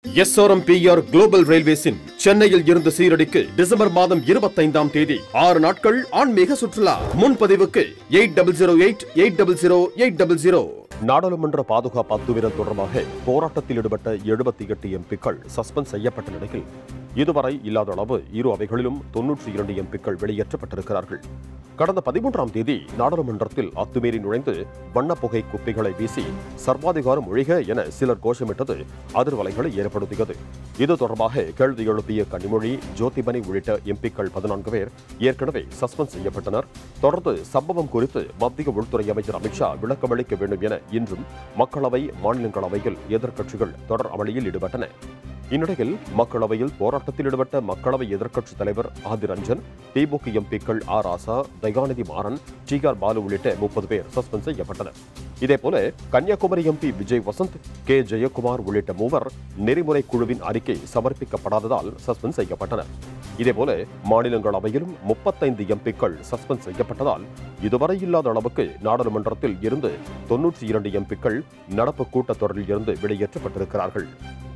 SRMPR global ரயில்வேஸின் சென்னையில் இருந்து சீரடிக்கு December மாதம் இருபத்தைந்தாம் தேதி ஆறு நாட்கள் ஆன்மீக சுற்றுலா முன்பதிவுக்கு eight double zero eight eight double zero eight double zero நாடாளுமன்ற பாதுகாப்பு அத்துமீறல் தொடர்பாக போராட்டத்தில் ஈடுபட்ட எழுபத்தி எட்டு எம்பிக்கள் சஸ்பெண்ட் செய்யப்பட்ட நிலையில் இதுவரை இல்லாத அளவு இரு அவைகளிலும் தொன்னூற்றி இரண்டு எம்பிக்கள் வெளியேற்றப்பட்டிருக்கிறார்கள் கடந்த பதிமூன்றாம் தேதி நாடாளுமன்றத்தில் அத்துமீறி நுழைந்து வண்ணப்புகை குப்பைகளை வீசி சர்வாதிகாரம் ஒழிக என சிலர் கோஷமிட்டது அதிர்வலைகளை ஏற்படுத்தியது இது தொடர்பாக கேள்வி எழுப்பிய கனிமொழி ஜோதிபனி உள்ளிட்ட எம்பிக்கள் பதினான்கு பேர் ஏற்கனவே சஸ்பெண்ட் செய்யப்பட்டனர் தொடர்ந்து சம்பவம் குறித்து மத்திய உள்துறை அமைச்சர் அமித்ஷா விளக்கமளிக்க வேண்டும் என இன்றும் மக்களவை மாநிலங்களவையில் எதிர்க்கட்சிகள் தொடர் அமளியில் ஈடுபட்டன இந்நிலையில் மக்களவையில் போராட்டத்தில் ஈடுபட்ட மக்களவை எதிர்க்கட்சித் தலைவர் ஆதிர் ரஞ்சன் திமுக எம்பிக்கள் R Raja Dayanidhi Maran T R Baalu உள்ளிட்ட முப்பது பேர் சஸ்பெண்ட் செய்யப்பட்டனர் இதேபோல கன்னியாகுமரி எம்பி விஜய் வசந்த் கே ஜெயக்குமார் உள்ளிட்ட மூவர் நெறிமுறை குழுவின் அறிக்கை சமர்ப்பிக்கப்படாததால் சஸ்பெண்ட் செய்யப்பட்டனர் இதேபோல மாநிலங்களவையிலும் முப்பத்தைந்து எம்பிக்கள் சஸ்பெண்ட் செய்யப்பட்டதால் இதுவரை இல்லாத அளவுக்கு நாடாளுமன்றத்தில் இருந்து தொன்னூற்றி இரண்டு எம்பிக்கள் நடப்பு கூட்டத்தொடரில் இருந்து வெளியேற்றப்பட்டிருக்கிறார்கள்